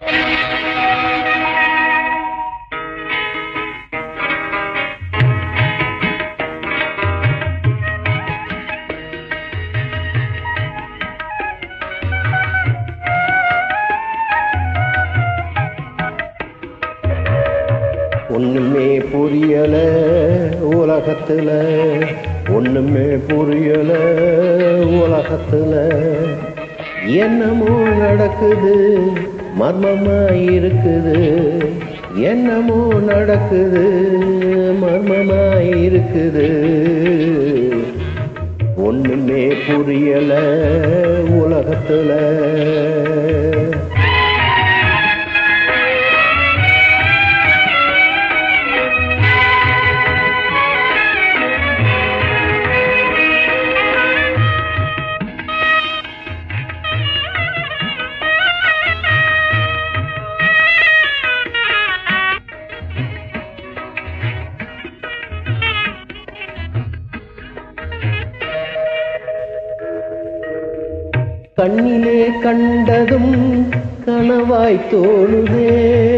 ஒண்ணுமே புரியல உலகத்துல ஒண்ணுமே புரியல உலகத்துல என்னமோ நடக்குது மர்மமா இருக்குது என்னமோ நடக்குது மர்மமா இருக்குது ஒண்ணுமே புரியல உலகத்துல கண்ணிலே கண்டதும் கனவாய் தோணுதே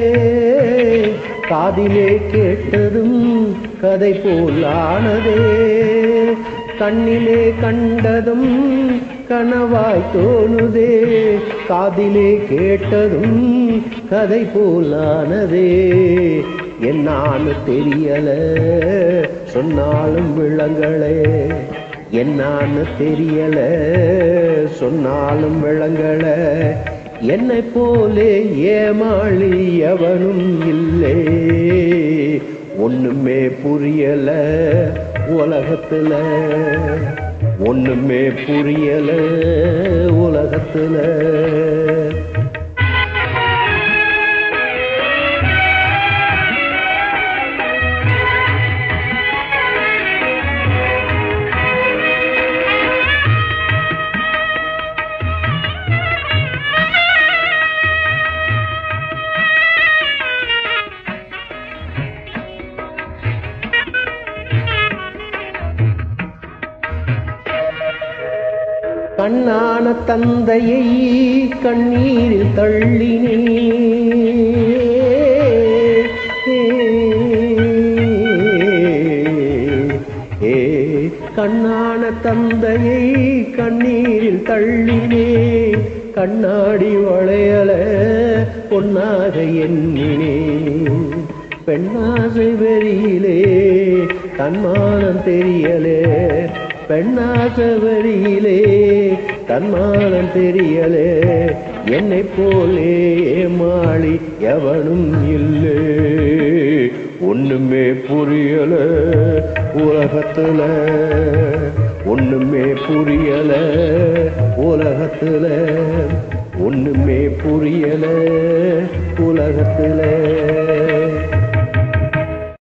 காதிலே கேட்டதும் கதை போலானதே கண்ணிலே கண்டதும் கனவாய் தோணுதே காதிலே கேட்டதும் கதை போலானதே என்னான்னு தெரியல சொன்னாலும் விளங்களே என்னான்னு தெரியல சொன்னாலும் விளங்கள என்னை போலே ஏமாளி எவனும் இல்லை ஒண்ணுமே புரியல உலகத்துல ஒண்ணுமே புரியல உலகத்துல கண்ணான தந்தையை கண்ணீரில் தள்ளினே ஏ கண்ணான தந்தையை கண்ணீரில் தள்ளினே கண்ணாடி வளையல பொன்னாக எண்ணினே பெண்ணாசை வெறியிலே தன்மானம் தெரியலே பெண்ணாசை வெறியிலே தன்மானம் தெரியலே என்னை போலே ஏமாளி எவனும் இல்லை ஒண்ணுமே புரியல உலகத்துல ஒண்ணுமே புரியல உலகத்துல ஒண்ணுமே புரியல உலகத்துல